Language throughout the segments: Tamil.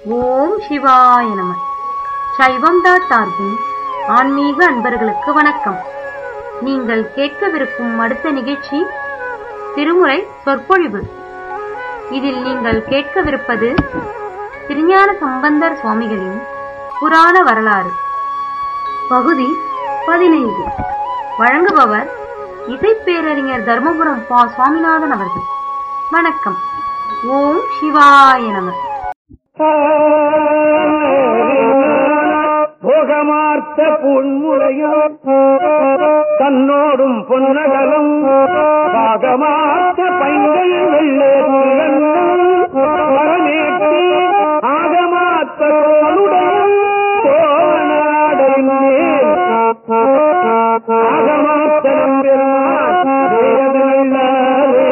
ஓம் சிவாய நம சைவம் டாட் டார்கின் ஆன்மீக அன்பர்களுக்கு வணக்கம் நீங்கள் கேட்கவிருக்கும் அடுத்த நிகழ்ச்சி திருமுறை சொற்பொழிவு இதில் நீங்கள் கேட்கவிருப்பது திருஞான சம்பந்தர் சுவாமிகளின் புராண வரலாறு பகுதி பதினைந்து வழங்குபவர் இசைப்பேரறிஞர் தர்மபுரம் பா சுவாமிநாதன் அவர்கள் வணக்கம் ஓம் சிவாய நம போகமார்த்த புன்முறையும் தன்னோடும் பொன்னகலும் பாகமார்த்த பைங்கள் வெள்ளேற்று ஆகமாத்த தோளுடைய கோவனாடை மேல் ஆகமாத்த நம்பெருமான் வேத நல்லாரே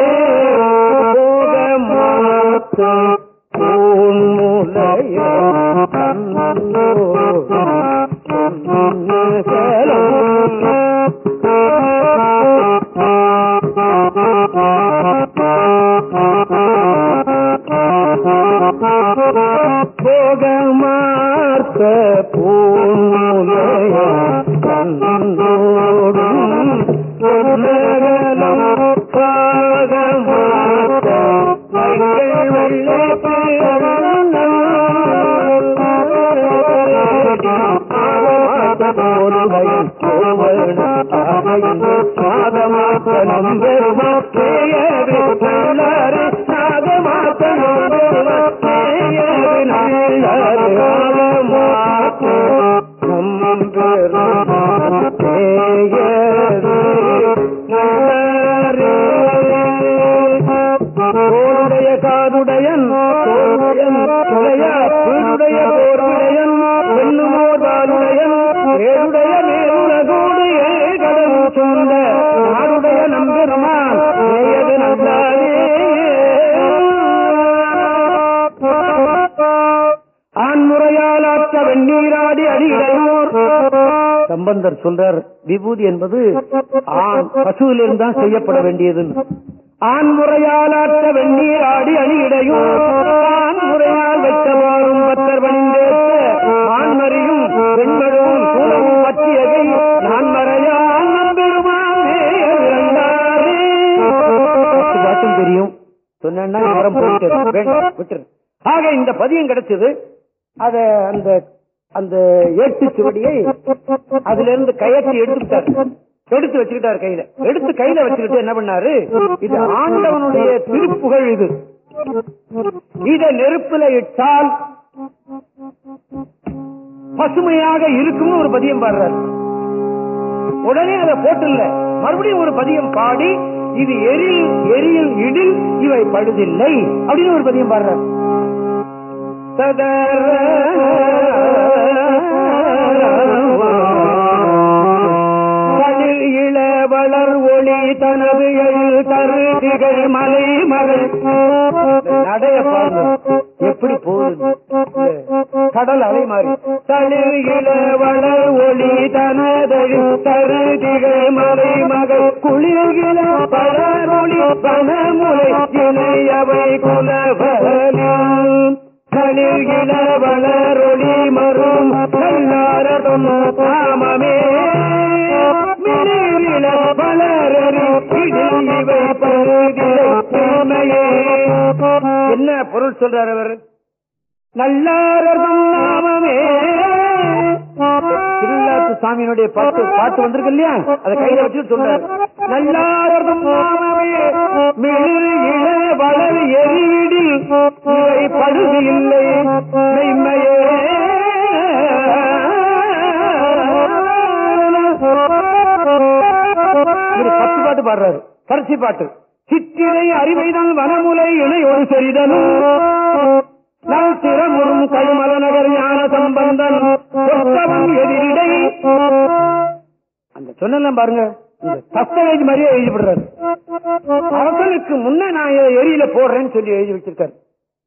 போகமார்த்த போகமார்த்த பூமுலைய கண்ணோடும் பொன்னகலம் பாகமார்த்த மைகள் தோளுடைய காதுடையன் தோளுடையன் துளைய வீடுடைய போர்விடையன் பெண்ணுமோதாலுடையன் ஏழுடைய மேலுலகோடு ஏகடம் சொந்த நாடுடைய நம்பெருமான் ஏயது நல்லாரே ஆண்முறையால் ஆற்ற வெந்நீராடி அடியிடையோர் சம்பந்தர் சொல்றார் விபூதி என்பது ஆண் பசுவிலிருந்து தான் செய்யப்பட வேண்டியதுன்னு ஆண் முறையால் ஆற்ற வெந்நீர் ஆடி அணியிடையும் ஆண் முறையால் வைத்தவாறும் பத்தர் பணிந்தேற்ற ஆண்மறியும் பெண்மழுவும் சூழவும் பற்றியதை நான் மறையால் நம்பெருமானே இறந்தாரே பத்து பாட்டும் தெரியும் சொன்னா நேரம் போயிட்டு இருக்கு. வேண்டாம், விட்டுரு ஆக இந்த பதியம் கிடைச்சது அத அந்த அந்த ஏட்டு சுவடியை அதுல இருந்து கயற்றி எடுத்துட்டார் எடுத்து வச்சுக்கிட்டார் கையில எடுத்து கையில வச்சுக்கிட்டு என்ன பண்ணாரு இது ஆண்டவனுடைய திருப்புகழ் இது இத நெருப்புல இட்டால் பசுமையாக இருக்கும்னு ஒரு பதியம் பாடுறார் உடனே அதை போட்டுல மறுபடியும் ஒரு பதியம் பாடி இது எரில் எரியில் இடில் இவை பழுதில்லை அப்படின்னு ஒரு பதியம் பாடுறார் கடல் இள வளர் ஒளி தனது எழில் தரு திகழ் மலை மகள் நடைய பாருங்க எப்படி போகுது கடல் அலை மாறி தளிர் இள வளர் ஒளி தனதழி தரு திகழ் மலை மகள் குளிர்கிற பழமொழி பணமுலை இணையவை குலவலில் கலிகில வளரொளி மரும் நல்லாரதும் தாமமே மிளிரில வளரறி இடில் இவை பருகில உண்மையே என்ன பொருள் சொல்றார் அவர் நல்லாரதும் நாமமே திருவிழாத்து சாமியினுடைய பாட்டு பாட்டு வந்திருக்கு இல்லையா அதை கையில வச்சு சொல்றாரு நல்லாரதும் நாமமே மிளிர் இள வளர் எரியிடில் இவை பழுது இல்லை மெய்மையே இவரு பத்து பாட்டு பாடுறாரு கடைசி பாட்டு சித்திரை அறிவைதான் வனமுலை இணை ஒரு சரிதனும் நல் திறமுறும் கைமல நகர் ஞான சம்பந்தன் ஒத்தவன் எதிரிடை அந்த சொன்னலாம் பாருங்க இந்த தஸ்தவேஜ் மாதிரியே எழுதி விடுறாரு அரசனுக்கு முன்ன நான் இதை எரியில போடுறேன்னு சொல்லி எழுதி வச்சிருக்காரு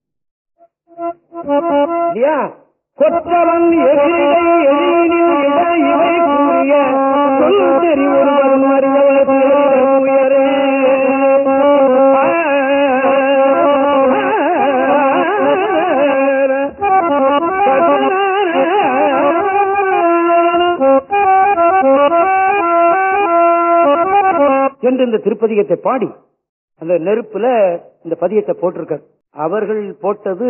இல்லையா கொற்றவன் எதிரிடை எழிலில் இட இவை கூறிய சொல் தெரி ஒருவன் அறியவர் உயரே சென்று இந்த திருப்பதிகத்தை பாடி அந்த நெருப்புல இந்த பதியத்தை போட்டிருக்கார் அவர்கள் போட்டது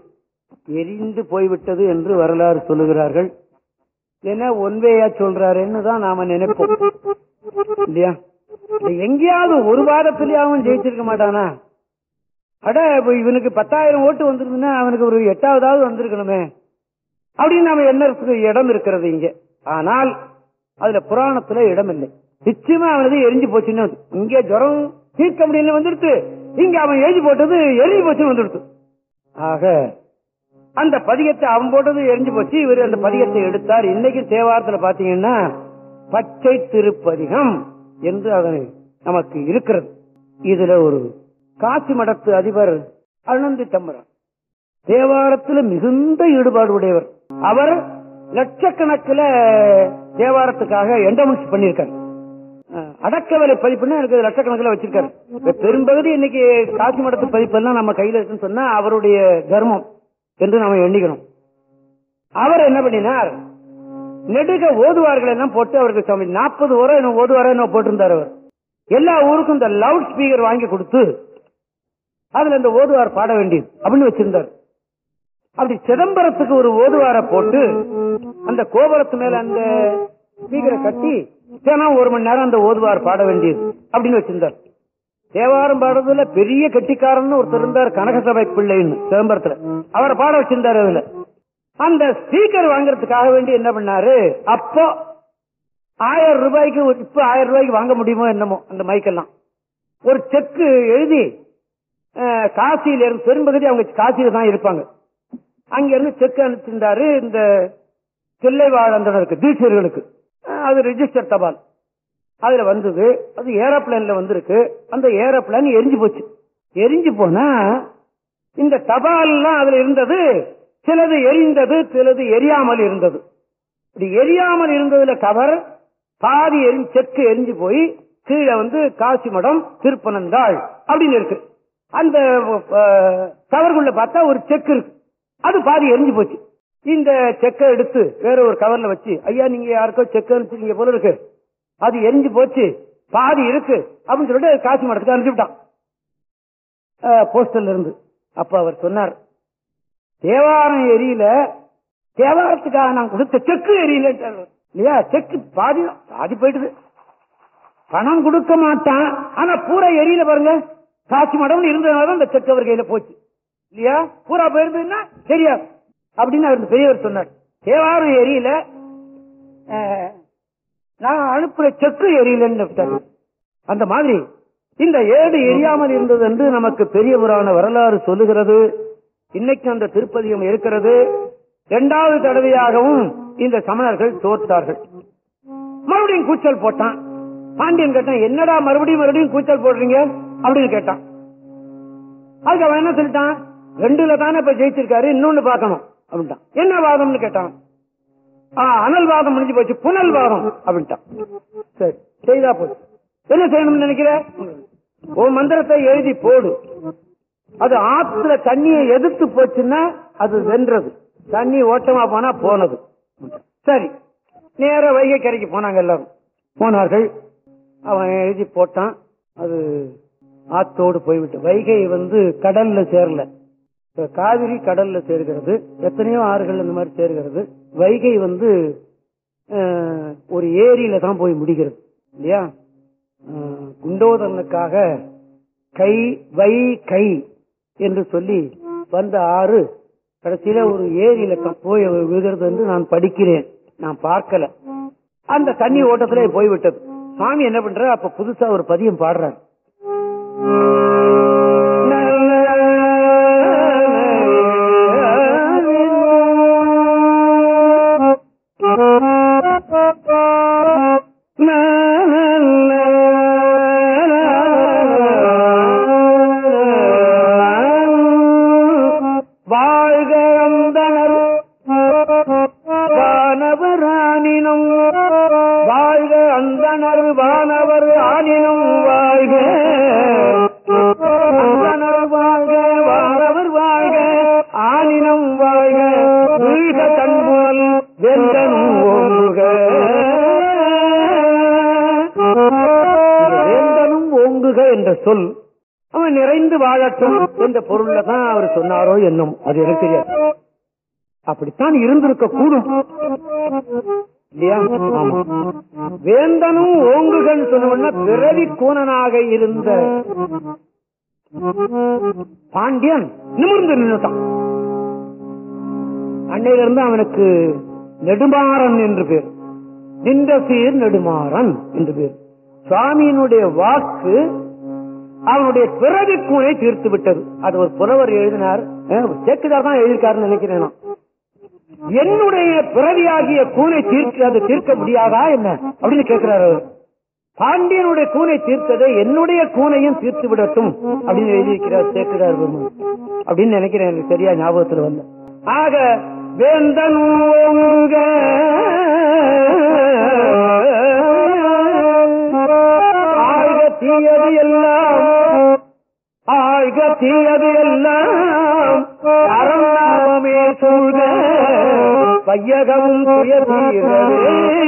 எரிந்து போய்விட்டது என்று வரலாறு சொல்லுகிறார்கள் ஏன்னா ஒன்வேயா சொல்றாருன்னு தான் நாம நினைப்போம் இல்லையா எங்கேயாவது ஒரு வாரத்திலேயாவும் ஜெயிச்சிருக்க மாட்டானா அட இப்ப இவனுக்கு பத்தாயிரம் ஓட்டு வந்திருக்குன்னா அவனுக்கு ஒரு எட்டாவதாவது வந்திருக்கணுமே அப்படின்னு நாம என்ன இடம் இருக்கிறது இங்க ஆனால் அதுல புராணத்துல இடம் இல்லை நிச்சயமா அவனது எரிஞ்சு போச்சுன்னு இங்க ஜுரம் தீர்க்க முடியல வந்துடுத்து இங்க அவன் எழுதி போட்டது எரிஞ்சு போச்சுன்னு வந்துடுத்து ஆக அந்த பதிகத்தை அவன் போட்டது எரிஞ்சு போச்சு இவர் அந்த பதிகத்தை எடுத்தார் இன்னைக்கு தேவாரத்துல பாத்தீங்கன்னா பச்சை திருப்பதிகம் என்று அது நமக்கு இருக்கிறது இதுல ஒரு காசி மடத்து அதிபர் அனந்தி தம்பரம் தேவாரத்துல மிகுந்த ஈடுபாடு உடையவர் அவர் லட்சக்கணக்கில் தேவாரத்துக்காக எண்டமெண்ட்ஸ் பண்ணியிருக்காரு அஹ், அடக்கவிலை பதிப்புன்னு எனக்கு லட்சக்கணக்கில் வச்சிருக்காரு இப்ப பெரும்பகுதி இன்னைக்கு காசி மடத்து பதிப்பெல்லாம் நம்ம கையில இருக்குன்னு சொன்னா அவருடைய தர்மம் என்று நாம எண்ணிக்கணும் அவர் என்ன பண்ணினார் நெடுக ஓதுவார்கள் எல்லாம் போட்டு அவருக்கு சுவாமி நாற்பது ஓரம் என்ன ஓதுவாரோ என்ன போட்டிருந்தார் அவர் எல்லா ஊருக்கும் இந்த லவுட் ஸ்பீக்கர் வாங்கி கொடுத்து அதுல இந்த ஓதுவார் பாட வேண்டியது அப்படின்னு வச்சிருந்தார் அப்படி சிதம்பரத்துக்கு ஒரு ஓதுவார போட்டு அந்த கோபுரத்து மேல அந்த ஸ்பீக்கரை கட்டி தினம் ஒரு மணி நேரம் அந்த ஓதுவார் பாட வேண்டியது அப்படின்னு வச்சிருந்தார் தேவாரம் பாடுறதுல பெரிய கெட்டிக்காரன்னு ஒருத்தர் இருந்தார் கனகசபை பிள்ளைன்னு சிதம்பரத்துல அவரை பாட வச்சிருந்தாரு அதுல அந்த ஸ்பீக்கர் வாங்குறதுக்காக வேண்டி என்ன பண்ணாரு அப்போ ஆயிரம் ரூபாய்க்கு ஒரு- இப்ப ஆயிரம் ரூபாய்க்கு வாங்க முடியுமோ என்னமோ அந்த மைக்கெல்லாம் ஒரு செக்கு எழுதி அஹ், காசியில இருந்து பெரும்பகுதி அவங்க காசியில தான் இருப்பாங்க அங்க இருந்து செக் அனுப்பிச்சிருந்தாரு இந்த தில்லை வாழ்ந்தனருக்கு தீட்சர்களுக்கு அஹ், அது ரிஜிஸ்டர் தபால் அதுல வந்தது அது ஏரோப்ளேன்ல வந்திருக்கு அந்த ஏரோப்ளேன் எரிஞ்சு போச்சு எரிஞ்சு போனா இந்த தபால்லாம் அதுல இருந்தது சிலது எரிந்தது சிலது எரியாமல் இருந்தது இப்படி எரியாமல் இருந்ததுல கவர் பாதி எரி செக்கு எரிஞ்சு போய் கீழே வந்து காசி மடம் திருப்பனந்தாள் அப்படின்னு இருக்கு அந்த அஹ், கவருக்குள்ள பார்த்தா ஒரு செக் இருக்கு அது பாதி எரிஞ்சு போச்சு இந்த செக்கை எடுத்து வேற ஒரு கவர்ல வச்சு ஐயா நீங்க யாருக்கோ செக் அனுப்பிச்சிருக்கீங்க போல இருக்கு அது எரிஞ்சு போச்சு பாதி இருக்கு அப்படின்னு சொல்லிட்டு காசி மடத்துக்கு அனுப்பிச்சுட்டான் போஸ்டர்ல இருந்து அப்ப அவர் சொன்னார் தேவாரம் எரியல தேவாரத்துக்காக நான் கொடுத்த செக்கு எரியல இல்லையா செக்கு பாதி பாதி போயிடுது பணம் கொடுக்க மாட்டான் ஆனா பூரா எரியல பாருங்க காட்சி மடம் இருந்ததுனால இந்த செக்கு அவர் கையில போச்சு இல்லையா பூரா போயிருந்ததுன்னா தெரியாது அப்படின்னு அவர் பெரியவர் சொன்னார் தேவாரம் எரியல அஹ், நான் அனுப்புற செக்கு எரியலன்னு விட்டாரு. அந்த மாதிரி இந்த ஏடு எரியாமல் இருந்தது என்று நமக்கு பெரிய புராண வரலாறு சொல்லுகிறது இன்னைக்கு அந்த திருப்பதிகம் இருக்கிறது இரண்டாவது தடவையாகவும் இந்த சமணர்கள் தோற்றார்கள் மறுபடியும் கூச்சல் போட்டான் பாண்டியன் கேட்டான் என்னடா மறுபடியும் மறுபடியும் கூச்சல் போடுறீங்க அப்படின்னு கேட்டான் அதுக்கு அவன் என்ன சொல்லிட்டான் ரெண்டுல தானே இப்ப ஜெயிச்சிருக்காரு இன்னொன்னு பார்க்கணும் அப்படின்ட்டான் என்ன வாதம்னு கேட்டான் ஆ, அனல் வாதம் முடிஞ்சு போச்சு புனல் வாதம் அப்படின்ட்டான் சரி செய்தா போச்சு என்ன செய்யணும்னு நினைக்கிற உன் மந்திரத்தை எழுதி போடு அது ஆத்துல தண்ணியை எதிர்த்து போச்சுன்னா அது வென்றது தண்ணி ஓட்டமா போனா போனது சரி நேர வைகை கரைக்கு போனாங்க எல்லாரும் போனார்கள் அவன் எழுதி போட்டான் அது ஆத்தோடு போய்விட்டு வைகை வந்து கடல்ல சேரல இப்ப காவிரி கடல்ல சேர்கிறது எத்தனையோ ஆறுகள் இந்த மாதிரி சேர்கிறது வைகை வந்து அஹ், ஒரு ஏரியில தான் போய் முடிகிறது இல்லையா அஹ், குண்டோதரனுக்காக கை வை கை என்று சொல்லி வந்த ஆறு கடைசியில ஒரு ஏரியில க- போய் விழுகிறது என்று நான் படிக்கிறேன் நான் பார்க்கல அந்த தண்ணி ஓட்டத்திலே போய்விட்டது சாமி என்ன பண்ற அப்ப புதுசா ஒரு பதியம் பாடுறார் வாழ்க அந்தனர் வானவரானினும் வாழ்க அந்தனர் வானவர் ஆனினும் வாழ்க அந்தனர் வாழ்க வானவர் வாழ்க ஆனினும் வாழ்க வீழ்க தன்புல் வெந்தனும் ஓங்குக வேந்தனும் சொல் அவன் நிறைந்து வாழட்டும் என்ற பொருள்ல தான் அவர் சொன்னாரோ என்னும் அது எனக்கு தெரியாது அப்படித்தான் இருந்திருக்க கூடும் இல்லையா ஆமா வேந்தனும் ஓங்குகன் சொன்ன பிறவி கூனனாக இருந்த பாண்டியன் நிமிர்ந்து நின்னுட்டான் அன்னையிலிருந்து அவனுக்கு நெடுமாறன் என்று பேர் நின்ற சீர் நெடுமாறன் என்று பேர் சுவாமியினுடைய வாக்கு அவனுடைய பிறவி கூனை தீர்த்து விட்டது அது ஒரு புலவர் எழுதினார் சேக்குதார் தான் எழுதியிருக்காருன்னு நினைக்கிறேன் நான். என்னுடைய பிறவியாகிய கூனை தீர்க்க அது தீர்க்க முடியாதா என்ன அப்படின்னு கேட்கிறாரு அவர். பாண்டியனுடைய கூனை தீர்த்ததை என்னுடைய கூனையும் தீர்த்து விடட்டும் அப்படின்னு எழுதியிருக்கிறார் சேக்குதார் பெருமான். அப்படின்னு நினைக்கிறேன் எனக்கு சரியா ஞாபகத்துல வந்த ஆக வேந்தன் ஓங்குக ஆழ்க தீயது எல்லாம் ஆழ்க தீயது எல்லாம் அறநாமமே சொல்க வையகமும் துய தீரவே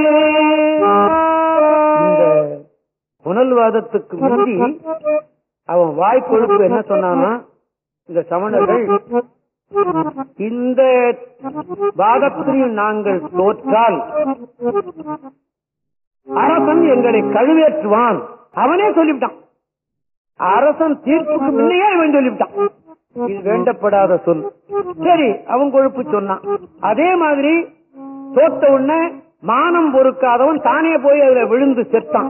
இந்த புனல்வாதத்துக்கு முந்தி அவன் வாய் கொழுப்பு என்ன சொன்னானா இந்த சமணர்கள் இந்த வாதத்தில் நாங்கள் தோற்றால் அரசன் எங்களை கழுவேற்றுவான் அவனே சொல்லிவிட்டான் அரசன் தீர்ப்புக்கு முன்னையே அவன் சொல்லிவிட்டான் இது வேண்டப்படாத சொல் சரி அவன் கொழுப்பு சொன்னான் அதே மாதிரி தோத்த உடனே மானம் பொறுக்காதவன் தானே போய் அதுல விழுந்து செத்தான்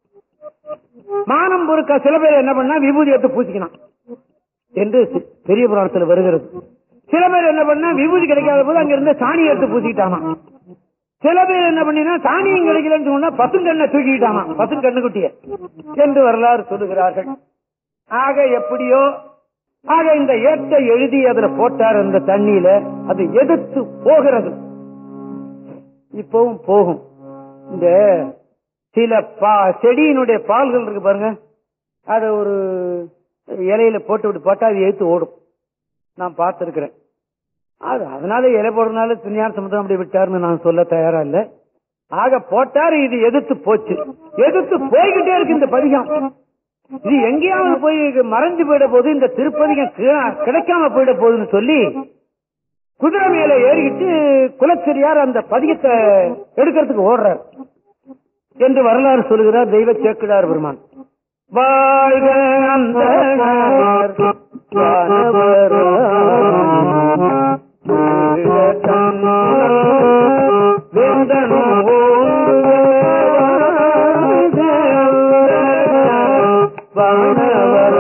மானம் பொறுக்க சில பேர் என்ன பண்ணா விபூதி எடுத்து பூசிக்கினான் என்று சி- பெரிய புராணத்தில் வருகிறது சில பேர் என்ன பண்ணா விபூதி கிடைக்காத போது அங்க இருந்து சாணி எடுத்து பூசிக்கிட்டானா சில பேர் என்ன பண்ணினா சாணியும் கிடைக்கலன்னு சொன்னா பசுங்கண்ணை தூக்கிட்டானா பசுங்கண்ணுக்குட்டிய என்று வரலாறு சொல்லுகிறார்கள் ஆக எப்படியோ ஆக இந்த ஏட்டை எழுதி அதுல போட்டார் அந்த தண்ணியில அது எதிர்த்து போகிறது இப்பவும் போகும் இந்த சில பா செடியினுடைய பால்கள் இருக்கு பாருங்க அத ஒரு இலையில போட்டு விட்டு போட்டா அது எடுத்து ஓடும் நான் பார்த்திருக்கிறேன் அது அதனால இலை போடுறதுனால திருஞான சமுத்திரம் அப்படி விட்டாருன்னு நான் சொல்ல தயாரா இல்ல ஆக போட்டாரு இது எதிர்த்து போச்சு எதிர்த்து போய்கிட்டே இருக்கு இந்த பதிகம் இது எங்கேயாவது போய் மறைஞ்சு போயிட போது இந்த திருப்பதிகம் கீழ- கிடைக்காம போயிட போகுதுன்னு சொல்லி குதிரை மேல ஏறிக்கிட்டு குலச்செரியார் அந்த பதிகத்தை எடுக்கிறதுக்கு ஓடுறார் என்று வரலாறு சொல்லுகிறார் தெய்வ சேக்கிடார் பெருமான் வாழ்க அந்தணர் வானவராய் வேந்தனும் ஓங்குக வாழ்க அந்தணர்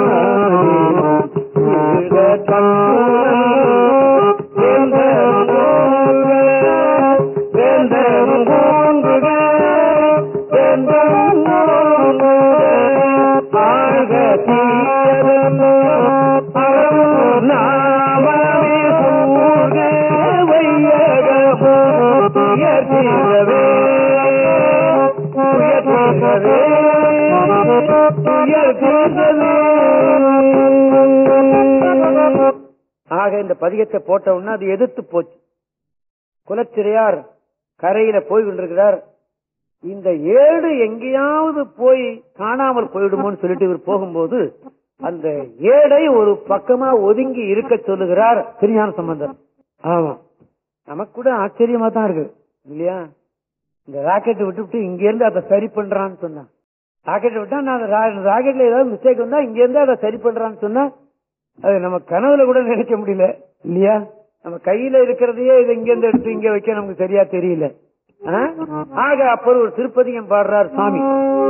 ஆக இந்த பதிகத்தை போட்ட உடனே அது எதிர்த்து போச்சு குலச்சிறையார் கரையில போய் கொண்டிருக்கிறார் இந்த ஏடு எங்கேயாவது போய் காணாமல் போயிடுமோன்னு சொல்லிட்டு இவர் போகும்போது அந்த ஏடை ஒரு பக்கமா ஒதுங்கி இருக்க சொல்லுகிறார் திருஞான சம்பந்தர் ஆமா நமக்கு கூட ஆச்சரியமா தான் இருக்கு இல்லையா இந்த ராக்கெட் விட்டுவிட்டு இங்க இருந்து அதை சரி பண்றான்னு சொன்னான் ராக்கெட் விட்டா நான் அந்த ரா- ராக்கெட்ல ஏதாவது மிஸ்டேக் வந்தா இங்க இருந்து அதை சரி பண்றான்னு சொன்னா அது நம்ம கனவுல கூட நினைக்க முடியல இல்லையா நம்ம கையில இருக்கிறதையே இது இங்க இருந்து எடுத்து இங்க வைக்க நமக்கு சரியா தெரியல ஆ? ஆக அப்போ ஒரு திருப்பதிகம் பாடுறார் சாமி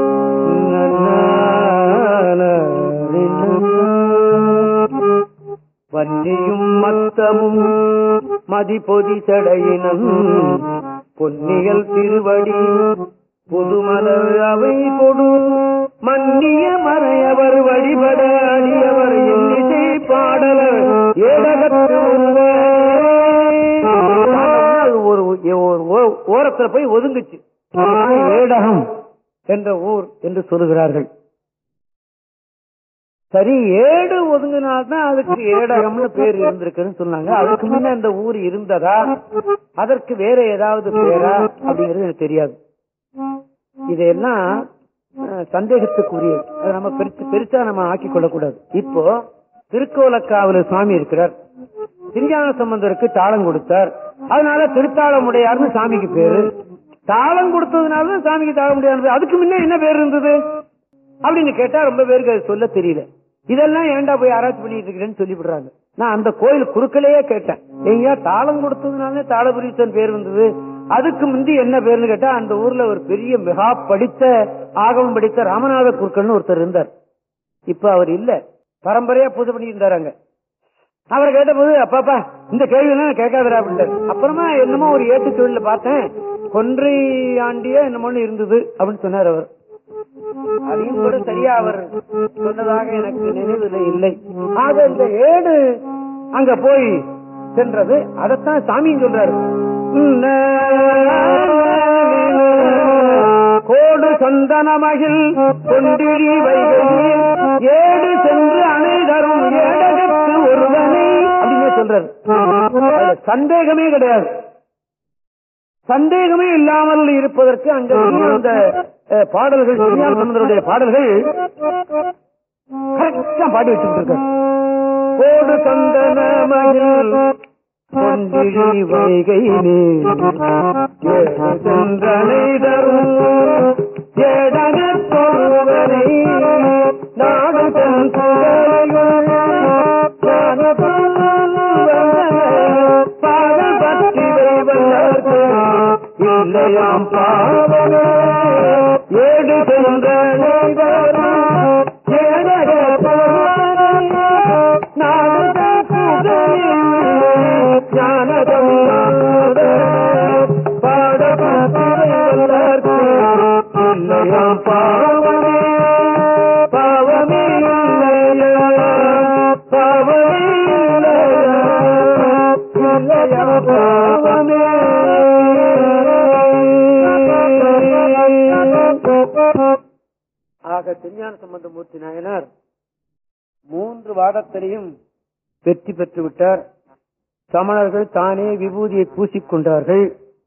வன்னியும் மத்தமும் மதிபொதி சடையினம் பொன்னியல் திருவடி புதுமலர் அவை கொடு மன்னிய மறையவர் வழிபட அடியவர் இன்னிசை பாடலர் ஏடகத்து ஒருவர். அது ஒரு ஒரு ஓ- ஓரத்துல போய் ஒதுங்குச்சு ஏடகம் என்ற ஊர் என்று சொல்லுகிறார்கள் சரி ஏடு ஒதுங்கினால்தான் அதுக்கு ஏடகம்னு பேர் இருந்திருக்குன்னு சொன்னாங்க அதுக்கு முன்ன இந்த ஊர் இருந்ததா அதற்கு வேற ஏதாவது பேரா அப்படிங்கிறது எனக்கு தெரியாது இதையெல்லாம் அஹ், சந்தேகத்துக்குரியது அதை நம்ம பெருசு பெருசா நம்ம ஆக்கிக் கொள்ளக்கூடாது இப்போ திருக்கோலக்காவல சுவாமி இருக்கிறார் திருஞான சம்பந்தருக்கு தாளம் கொடுத்தார் அதனால திருத்தாளமுடையார்னு சாமிக்கு பேரு தாளம் கொடுத்ததுனால தான் சாமிக்கு தாளமுடையார் அதுக்கு முன்ன என்ன பேர் இருந்தது அப்படின்னு கேட்டா ரொம்ப பேருக்கு அது சொல்ல தெரியல இதெல்லாம் ஏன்டா போய் ஆராய்ச்சி பண்ணிட்டு இருக்கிறேன்னு சொல்லி விடுறாங்க நான் அந்த கோயில் குறுக்கலையே கேட்டேன் எங்க தாளம் கொடுத்ததுனால தாளபுரீசன் பேர் வந்தது அதுக்கு முந்தி என்ன பேர்னு கேட்டா அந்த ஊர்ல ஒரு பெரிய மிகா படித்த ஆகமம் படித்த ராமநாத குருக்கள்னு ஒருத்தர் இருந்தார் இப்ப அவர் இல்ல பரம்பரையா பூஜை பண்ணி இருந்தாராங்க அவர் கேட்டபோது அப்பாப்பா இந்த கேள்வி எல்லாம் கேட்காதரா அப்படின்ட்டாரு அப்புறமா என்னமோ ஒரு ஏட்டு தொழில பார்த்தேன் கொன்றை ஆண்டிய என்னமோன்னு இருந்தது அப்படின்னு சொன்னார் அவர் அதையும் கூட சரியா அவர் சொன்னதாக எனக்கு நினைவில் இல்லை ஆக இந்த ஏடு அங்க போய் சென்றது அதைத்தான் சாமியும் சொல்றாரு கோடு சந்தனமகில் கொண்டிழி வைகையில் ஏடு சென்று அணை தரும் ஏடகத்து ஒருவனை அப்படின்னு சொல்றாரு அதுல சந்தேகமே கிடையாது சந்தேகமே இல்லாமல் இருப்பதற்கு அங்க அந்த அஹ், பாடல்கள் திருஞான சம்பந்தருடைய பாடல்கள் கரெக்டா பாடி வச்சுட்டு இருக்காரு கோடு சந்தனமகில் கொண்டிழி வைகை சென்றனை தரும் ஏடகத்தொருவனை நாடு பாடல் பற்றி வைவதற்கு இல்லையாம் பாவனே ஏடு சென்றனை தரும் ஏடகத்தொருவனை நாடு ஞானதம் பாடப்பட்டிருப்பதற்கு இல்லையாம் பாவமே பாவமே இல்லையா பாவமே இல்லையா இல்லையா பாவமே ஆக திருஞான சம்பந்தமூர்த்தி நாயனார் மூன்று வாதத்திலையும் வெற்றி பெற்று விட்டார் சமணர்கள் தானே விபூதியை பூசிக்கொண்டார்கள்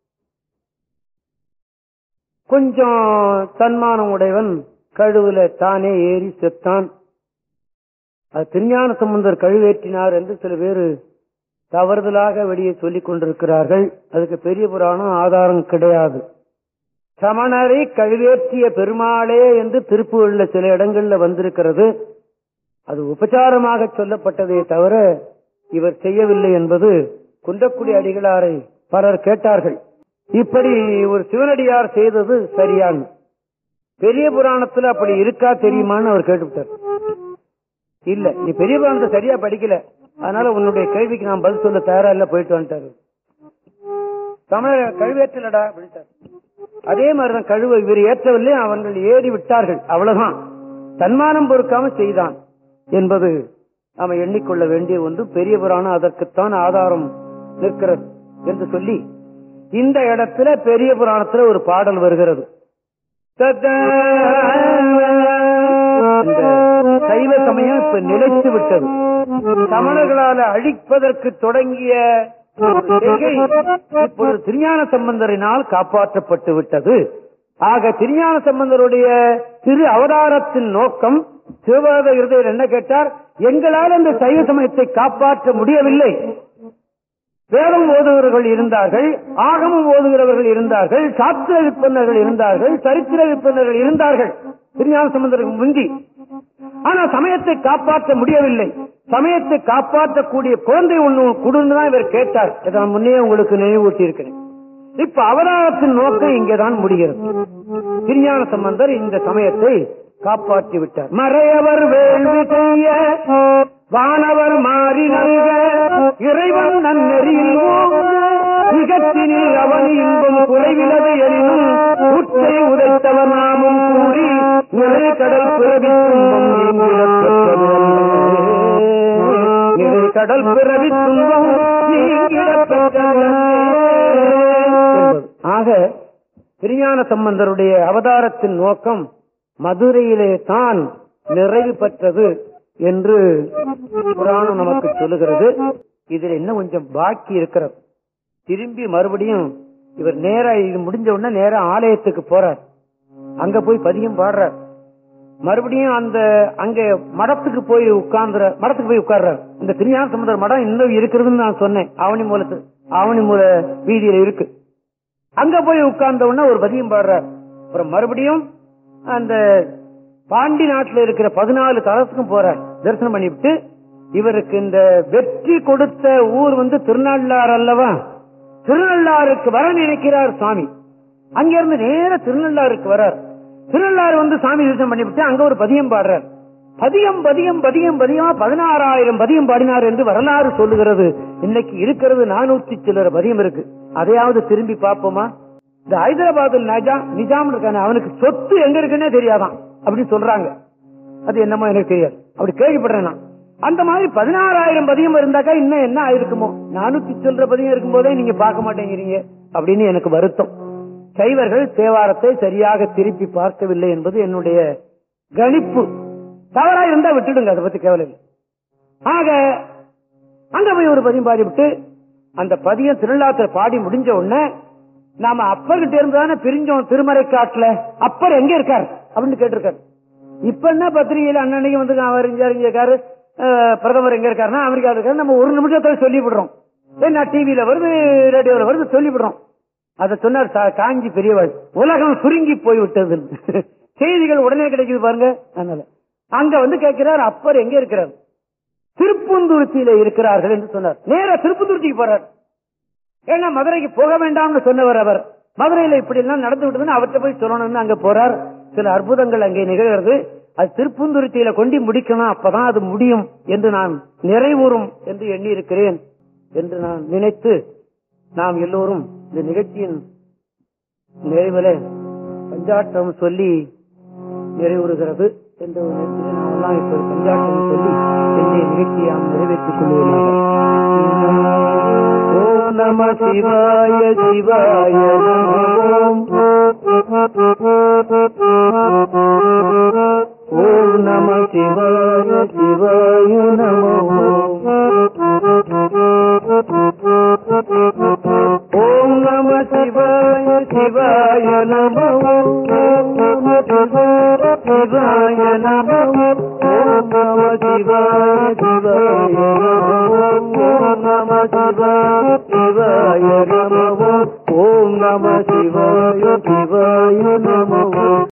கொஞ்சம் தன்மானம் உடையவன் கழுவுல தானே ஏறி செத்தான் அது திருஞான சம்பந்தர் கழுவேற்றினார் என்று சில பேர் தவறுதலாக வெளியே சொல்லிக் கொண்டிருக்கிறார்கள் அதுக்கு பெரிய புராணம் ஆதாரம் கிடையாது சமணரை கழுவேற்றிய பெருமாளே என்று திருப்புகள்ல சில இடங்கள்ல வந்திருக்கிறது அது உபச்சாரமாக சொல்லப்பட்டதே தவிர இவர் செய்யவில்லை என்பது குன்றக்குடி அடிகளாரை பலர் கேட்டார்கள் இப்படி ஒரு சிவனடியார் செய்தது சரியான பெரிய புராணத்துல அப்படி இருக்கா தெரியுமான்னு அவர் கேட்டுவிட்டார் இல்ல நீ பெரிய புராணத்தை சரியா படிக்கல அதனால உன்னுடைய கேள்விக்கு நான் பதில் சொல்ல தயாரா இல்ல போயிட்டு வந்துட்டாரு தமிழ கழுவேற்றலடா அப்படின்ட்டார் அதே மாதிரிதான் கழுவ இவர் ஏற்றவில்லை அவர்கள் ஏறி விட்டார்கள் அவ்வளவுதான் தன்மானம் பொறுக்காம செய்தான் என்பது நாம எண்ணிக்கொள்ள வேண்டிய ஒன்று பெரிய புராணம் அதற்குத்தான் ஆதாரம் நிற்கிறது என்று சொல்லி இந்த இடத்துல பெரிய புராணத்துல ஒரு பாடல் வருகிறது தத்தா. இந்த சைவ சமயம் இப்ப நிலைத்து விட்டது சமணர்களால அழிப்பதற்கு தொடங்கிய செய்கை இப்பொழுது திருஞான சம்பந்தரினால் காப்பாற்றப்பட்டு விட்டது ஆக திருஞான சம்பந்தருடைய திரு அவதாரத்தின் நோக்கம் சிவபாத இருதயர் என்ன கேட்டார் எங்களால் அந்த சைவ சமயத்தை காப்பாற்ற முடியவில்லை வேதம் ஓதுகிறவர்கள் இருந்தார்கள் ஆகமம் ஓதுகிறவர்கள் இருந்தார்கள் சாஸ்திர விற்பனர்கள் இருந்தார்கள் சரித்திர விற்பனர்கள் இருந்தார்கள் திருஞான சம்பந்தருக்கு முந்தி ஆனா சமயத்தை காப்பாற்ற முடியவில்லை சமயத்தை காப்பாற்றக்கூடிய குழந்தை ஒண்ணு கொடுன்னு தான் இவர் கேட்டார் இதை நான் முன்னே உங்களுக்கு நினைவூட்டி இருக்கிறேன் இப்ப அவதாரத்தின் நோக்கம் இங்கேதான் முடிகிறது திருஞான சம்பந்தர் இந்த சமயத்தை காப்பாற்றி விட்டார் மறையவர் வேள்வி செய்ய வானவர் மாறி நல்க இறைவன் நன்னெறியில் ஓங்க, நிகழ்ச்சினில் அவன் இன்பம் குறைவிலது எனினும் உற்றை உதைத்தவர் நாமும் கூறி நிறை கடல் பிறவி துன்பம் நீங்கிடப் பெற்றதல்லே. நிறை கடல் பிறவி துன்பம் நீங்கிடப் பெற்றதல்லே. ஆக திருஞான சம்பந்தருடைய அவதாரத்தின் நோக்கம் மதுரையிலே தான் நிறைவு பெற்றது என்று புராணம் நமக்கு சொல்லுகிறது இதுல இன்னும் கொஞ்சம் பாக்கி இருக்கிறது திரும்பி மறுபடியும் இவர் நேரா இது முடிஞ்ச உடனே நேரா ஆலயத்துக்கு போறார் அங்க போய் பதியம் பாடுறார் மறுபடியும் அந்த அங்க மடத்துக்கு போய் உட்கார்ந்துற மடத்துக்கு போய் உட்கார்றார் இந்த திருஞான சமுதர் மடம் இன்னும் இருக்கிறதுன்னு நான் சொன்னேன் ஆவணி மூலத்து ஆவணி மூல வீதியில இருக்கு அங்க போய் உட்கார்ந்த உடனே ஒரு பதியம் பாடுறார் அப்புறம் மறுபடியும் அந்த பாண்டி நாட்டுல இருக்கிற பதினாலு தலத்துக்கும் போறார் தரிசனம் பண்ணிவிட்டு இவருக்கு இந்த வெற்றி கொடுத்த ஊர் வந்து திருநள்ளாறு அல்லவா திருநள்ளாறுக்கு வர நினைக்கிறார் சாமி அங்கிருந்து நேர திருநள்ளாறுக்கு வரார் திருநள்ளாறு வந்து சாமி தரிசனம் பண்ணிவிட்டு அங்க ஒரு பதியம் பாடுறார் பதியம் பதியம் பதியம் பதியமா பதினாறாயிரம் பதியம் பாடினார் என்று வரலாறு சொல்லுகிறது இன்னைக்கு இருக்கிறது நானூத்தி சில்லற பதியம் இருக்கு அதையாவது திரும்பி பார்ப்போமா இந்த ஹைதராபாத்தில் நிஜாம் நிஜாம் இருக்கானே அவனுக்கு சொத்து எங்க இருக்குன்னே தெரியாதான் அப்படின்னு சொல்றாங்க அது என்னமோ எனக்கு தெரியாது அப்படி கேள்விப்படுறேன் நான் அந்த மாதிரி பதினாறாயிரம் பதியம் இருந்தாக்கா இன்னும் என்ன ஆயிருக்குமோ நானூத்தி சில்லற பதியம் இருக்கும் போதே நீங்க பார்க்க மாட்டேங்கிறீங்க அப்படின்னு எனக்கு வருத்தம் சைவர்கள் தேவாரத்தை சரியாக திருப்பி பார்க்கவில்லை என்பது என்னுடைய கணிப்பு தவறா இருந்தா விட்டுடுங்க அதை பத்தி கேவலம் இல்லை. ஆக அங்க போய் ஒரு பதியம் பாடிவிட்டு அந்த பதியம் திருவிழாத்துல பாடி முடிஞ்ச உடனே நாம அப்பர்கிட்ட இருந்து தானே பிரிஞ்சோம் திருமறை காட்டுல அப்பர் எங்க இருக்கார் அப்படின்னு கேட்டிருக்காரு இப்ப என்ன பத்திரிகையில அண்ணனைக்கு வந்து அவர் இங்க இருக்காரு அஹ், பிரதமர் எங்க இருக்காருன்னா அமெரிக்கா இருக்காரு நம்ம ஒரு நிமிஷத்துல சொல்லி விடுறோம் என்ன டிவியில வருது ரேடியோல வருது சொல்லி விடுறோம் அத சொன்னார் சா- காஞ்சி பெரியவாள் உலகம் சுருங்கி போய் விட்டது செய்திகள் உடனே கிடைக்குது பாருங்க அதனால அங்க வந்து கேட்கிறார் அப்பர் எங்க இருக்கிறார் திருப்பூந்துருத்தியில இருக்கிறார்கள் என்று சொன்னார் நேரா திருப்பூந்துருத்திக்கு போறார் ஏன்னா மதுரைக்கு போக வேண்டாம்னு சொன்னவர் அவர் மதுரையில இப்படி எல்லாம் நடந்து விட்டதுன்னு அவர்கிட்ட போய் சொல்லணும்னு அங்க போறார் சில அற்புதங்கள் அங்கே நிகழ்கிறது அது திருப்புந்துருத்தியில கொண்டு முடிக்கணும் அப்பதான் அது முடியும் என்று நான் நிறைவுறும் என்று எண்ணி இருக்கிறேன் என்று நான் நினைத்து நாம் எல்லோரும் இந்த நிகழ்ச்சியின் நிறைவில பஞ்சாட்டம் சொல்லி நிறைவுறுகிறது என்று நினைக்கிறேன் நாம் எல்லாம் இப்போது பஞ்சாட்டம் சொல்லி என்னுடைய நிகழ்ச்சியை நாம் நிறைவேற்றிக் கொள்வதாக ஓம் நம சிவாய சிவாய நம ஓம் நம சிவாய சிவாய நம ஓம் நம சிவாய சிவாய நம ஓம் நம சிவாய நம ஓம் நம சிவாய சிவாய நம ஓம் நம சிவாய சிவாய நம ஓம் நம சிவாய சிவாய நம